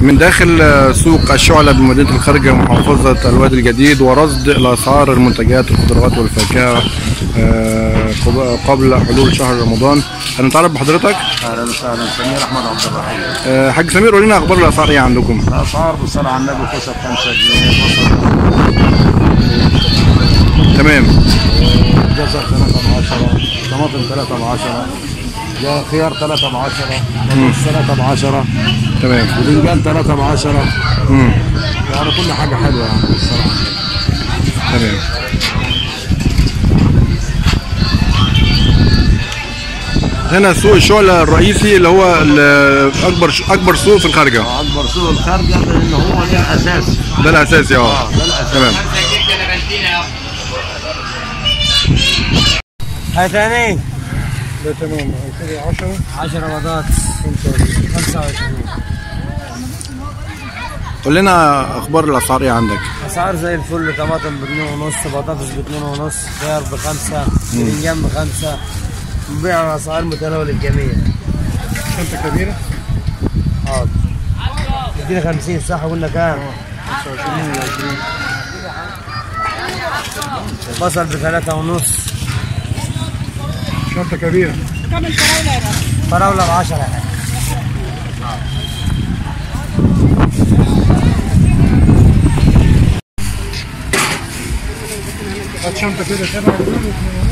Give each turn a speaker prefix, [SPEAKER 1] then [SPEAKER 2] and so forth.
[SPEAKER 1] من داخل آه، سوق الشعلة بمدينة الخارجة محافظة الوادي الجديد ورصد الأسعار المنتجات الخضروات والفاكهة آه، قب- قبل حلول شهر رمضان هنتعرف بحضرتك
[SPEAKER 2] اهلا وسهلا سمير احمد عبد الرحيم
[SPEAKER 1] آه، حاج سمير قول لنا أخبار الأسعار إيه عندكم
[SPEAKER 2] الاسعار بالصلاه على النبي كوسه ب 5 جنيه بصل
[SPEAKER 1] تمام
[SPEAKER 2] جزر 3 ب 10 طماطم 3 ب 10 جا- خيار 3 ب 10 بطاطس 3 ب 10
[SPEAKER 1] تمام
[SPEAKER 2] باذنجان 3 ب 10
[SPEAKER 1] مم.
[SPEAKER 2] يعني كل حاجه حلوه يعني بالصلاه على النبي
[SPEAKER 1] تمام هنا سوق الشعلة الرئيسي اللي هو ال- أكبر أكبر سوق في الخارجة
[SPEAKER 2] اكبر سوق الخارجه لان هو ده الاساس
[SPEAKER 1] ده الأساسي اه
[SPEAKER 2] ده الاساس
[SPEAKER 1] تمام
[SPEAKER 3] هاي ثاني
[SPEAKER 1] ده تمام 10
[SPEAKER 3] 10 بطاطس 25
[SPEAKER 1] قول لنا أخبار الأسعار إيه عندك
[SPEAKER 3] اسعار زي الفل طماطم بجنيه ونص بطاطس باتنين ونص خيار بخمسة باذنجان بخمسة نبيع اسعار متناول الجميع
[SPEAKER 1] شنطة كبيرة
[SPEAKER 3] حاضر ادينا 50 صح قلنا كام؟ بصل بثلاثة ونص
[SPEAKER 1] شنطة كبيرة
[SPEAKER 3] فراولة بعشرة
[SPEAKER 1] هات شنطة كده سبعة